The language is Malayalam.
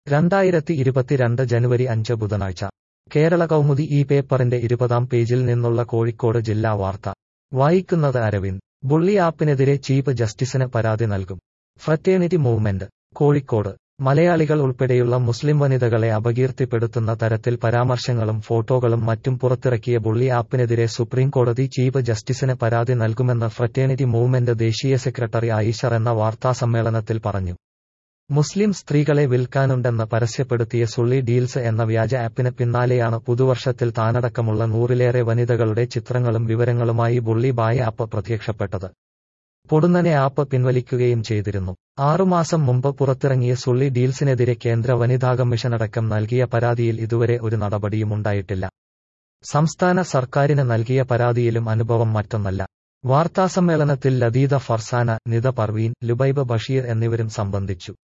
രണ്ടായിരത്തി ഇരുപത്തിരണ്ട് ജനുവരി അഞ്ച് ബുധനാഴ്ച കേരള കൗമുദി ഈ പേപ്പറിന്റെ ഇരുപതാം പേജിൽ നിന്നുള്ള കോഴിക്കോട് ജില്ലാ വാർത്ത വായിക്കുന്നത് അരവിന്ദ് ബുള്ളി ആപ്പിനെതിരെ ചീഫ് ജസ്റ്റിസിന് പരാതി നൽകും ഫ്രറ്റേണിറ്റി മൂവ്മെന്റ് കോഴിക്കോട് മലയാളികൾ ഉൾപ്പെടെയുള്ള മുസ്ലിം വനിതകളെ അപകീർത്തിപ്പെടുത്തുന്ന തരത്തിൽ പരാമർശങ്ങളും ഫോട്ടോകളും മറ്റും പുറത്തിറക്കിയ ബുള്ളി ആപ്പിനെതിരെ സുപ്രീംകോടതി ചീഫ് ജസ്റ്റിസിന് പരാതി നൽകുമെന്ന് ഫ്രറ്റേണിറ്റി മൂവ്മെന്റ് ദേശീയ സെക്രട്ടറി ആയിഷർ എന്ന വാർത്താസമ്മേളനത്തിൽ പറഞ്ഞു മുസ്ലിം സ്ത്രീകളെ വിൽക്കാനുണ്ടെന്ന് പരസ്യപ്പെടുത്തിയ സുള്ളി ഡീൽസ് എന്ന വ്യാജ ആപ്പിന് പിന്നാലെയാണ് പുതുവർഷത്തിൽ താനടക്കമുള്ള നൂറിലേറെ വനിതകളുടെ ചിത്രങ്ങളും വിവരങ്ങളുമായി ബുള്ളി ബായ് ആപ്പ് പ്രത്യക്ഷപ്പെട്ടത് പൊടുന്നനെ ആപ്പ് പിൻവലിക്കുകയും ചെയ്തിരുന്നു ആറുമാസം മുമ്പ് പുറത്തിറങ്ങിയ സുള്ളി ഡീൽസിനെതിരെ കേന്ദ്ര വനിതാ കമ്മീഷനടക്കം നൽകിയ പരാതിയിൽ ഇതുവരെ ഒരു നടപടിയുമുണ്ടായിട്ടില്ല സംസ്ഥാന സർക്കാരിന് നൽകിയ പരാതിയിലും അനുഭവം മറ്റൊന്നല്ല വാർത്താസമ്മേളനത്തിൽ ലതീദ ഫർസാന നിത പർവീൻ ലുബൈബ് ബഷീർ എന്നിവരും സംബന്ധിച്ചു